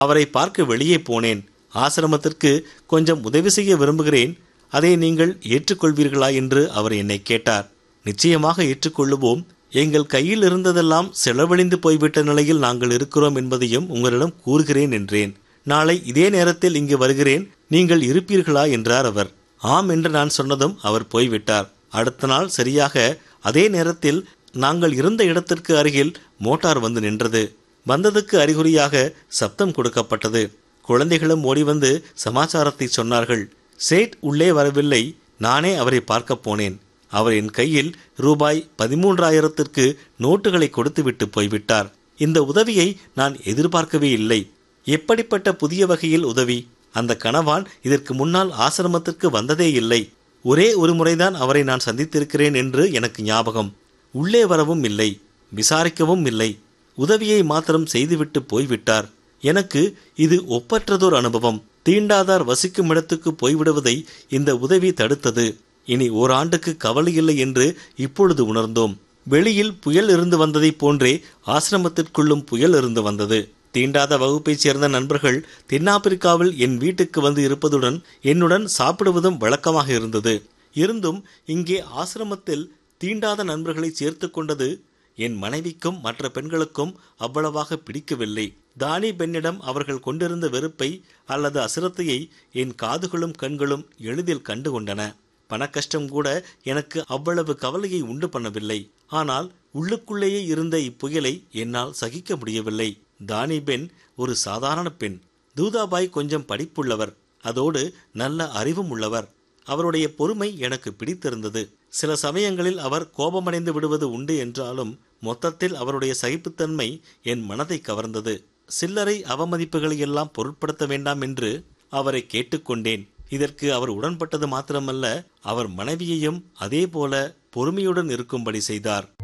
அவரை பார்க்க வெளியே போனேன் ஆசிரமத்திற்கு கொஞ்சம் உதவி செய்ய விரும்புகிறேன் அதை நீங்கள் ஏற்றுக்கொள்வீர்களா என்று அவர் என்னை கேட்டார் நிச்சயமாக ஏற்றுக்கொள்ளுவோம் எங்கள் கையில் இருந்ததெல்லாம் செலவழிந்து போய்விட்ட நிலையில் நாங்கள் இருக்கிறோம் என்பதையும் உங்களிடம் கூறுகிறேன் என்றேன் நாளை இதே நேரத்தில் இங்கு வருகிறேன் நீங்கள் இருப்பீர்களா என்றார் அவர் ஆம் என்று நான் சொன்னதும் அவர் போய்விட்டார் அடுத்த நாள் சரியாக அதே நேரத்தில் நாங்கள் இருந்த இடத்திற்கு அருகில் மோட்டார் வந்து நின்றது வந்ததுக்கு அறிகுறியாக சப்தம் கொடுக்கப்பட்டது குழந்தைகளும் ஓடி வந்து சமாச்சாரத்தை சொன்னார்கள் சேட் உள்ளே வரவில்லை நானே அவரை பார்க்கப் போனேன் அவர் என் கையில் ரூபாய் பதிமூன்றாயிரத்திற்கு நோட்டுகளை கொடுத்துவிட்டு போய்விட்டார் இந்த உதவியை நான் எதிர்பார்க்கவே இல்லை எப்படிப்பட்ட புதிய வகையில் உதவி அந்த கணவான் இதற்கு முன்னால் ஆசிரமத்திற்கு வந்ததே இல்லை ஒரே ஒரு முறைதான் அவரை நான் சந்தித்திருக்கிறேன் என்று எனக்கு ஞாபகம் உள்ளே வரவும் இல்லை விசாரிக்கவும் இல்லை உதவியை மாத்திரம் செய்துவிட்டு போய்விட்டார் எனக்கு இது ஒப்பற்றதொரு அனுபவம் தீண்டாதார் வசிக்கும் இடத்துக்கு போய்விடுவதை இந்த உதவி தடுத்தது இனி ஓராண்டுக்கு கவலை இல்லை என்று இப்பொழுது உணர்ந்தோம் வெளியில் புயல் இருந்து வந்ததைப் போன்றே ஆசிரமத்திற்குள்ளும் புயல் இருந்து வந்தது தீண்டாத வகுப்பைச் சேர்ந்த நண்பர்கள் தென்னாப்பிரிக்காவில் என் வீட்டுக்கு வந்து இருப்பதுடன் என்னுடன் சாப்பிடுவதும் வழக்கமாக இருந்தது இருந்தும் இங்கே ஆசிரமத்தில் தீண்டாத நண்பர்களை சேர்த்து கொண்டது என் மனைவிக்கும் மற்ற பெண்களுக்கும் அவ்வளவாக பிடிக்கவில்லை தானி பெண்ணிடம் அவர்கள் கொண்டிருந்த வெறுப்பை அல்லது அசிரத்தையை என் காதுகளும் கண்களும் எளிதில் கண்டு கொண்டன பணக்கஷ்டம் கூட எனக்கு அவ்வளவு கவலையை உண்டு பண்ணவில்லை ஆனால் உள்ளுக்குள்ளேயே இருந்த இப்புயலை என்னால் சகிக்க முடியவில்லை தானி பெண் ஒரு சாதாரண பெண் தூதாபாய் கொஞ்சம் படிப்புள்ளவர் அதோடு நல்ல அறிவும் உள்ளவர் அவருடைய பொறுமை எனக்கு பிடித்திருந்தது சில சமயங்களில் அவர் கோபமடைந்து விடுவது உண்டு என்றாலும் மொத்தத்தில் அவருடைய சகிப்புத்தன்மை என் மனதை கவர்ந்தது சில்லறை அவமதிப்புகளை எல்லாம் பொருட்படுத்த வேண்டாம் என்று அவரை கேட்டுக்கொண்டேன் இதற்கு அவர் உடன்பட்டது மாத்திரமல்ல அவர் மனைவியையும் அதே போல பொறுமையுடன் இருக்கும்படி செய்தார்